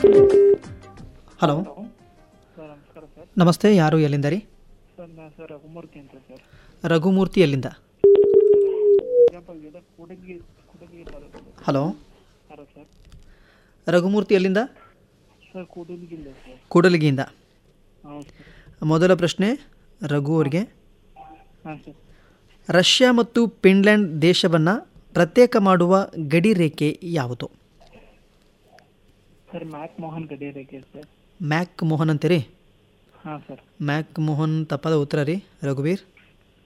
hello sir ನಮಸ್ಕಾರ sir ನಮಸ್ತೆ ಯಾರು ಎಲ್ಲಿಂದ ರೀ ಸರ್ ನಾ ಸರ್ ರಘುಮೂರ್ತಿ ಅಂತ ಸರ್ ರಘುಮೂರ್ತಿ ಎಲ್ಲಿಂದ ಬಿಜಾಪುರ ಜಿಲ್ಲೆ Kudagi Kudagi taluk hello hello sir Raghumurthy ಎಲ್ಲಿಂದ ಸರ್ ಕೂಡಗಿ ಜಿಲ್ಲೆ ಸರ್ ಕೂಡಲಿಗಿಯಿಂದ ಹೌದು ಸರ್ ಮೊದಲ ಪ್ರಶ್ನೆ ರಘು ಅವರಿಗೆ ಹಾಂ ಸರ್ ರಷ್ಯಾ ಮತ್ತು ಫಿನ್ಲ್ಯಾಂಡ್ ದೇಶವನ್ನು ಪ್ರತ್ಯೇಕ ಮಾಡುವ ಗಡಿ ರೇಖೆ ಯಾವುದು ಸರ್ ಮ್ಯಾಕ್ ಮೋಹನ್ ಗಡಿ ರೇಖೆ ಸರ್ ಮ್ಯಾಕ್ ಮೋಹನ್ ಅಂತೀರಿ ಹಾಂ ಸರ್ ಮ್ಯಾಕ್ ಮೋಹನ್ ತಪ್ಪಾದ ಉತ್ತರ ರೀ ರಘುವೀರ್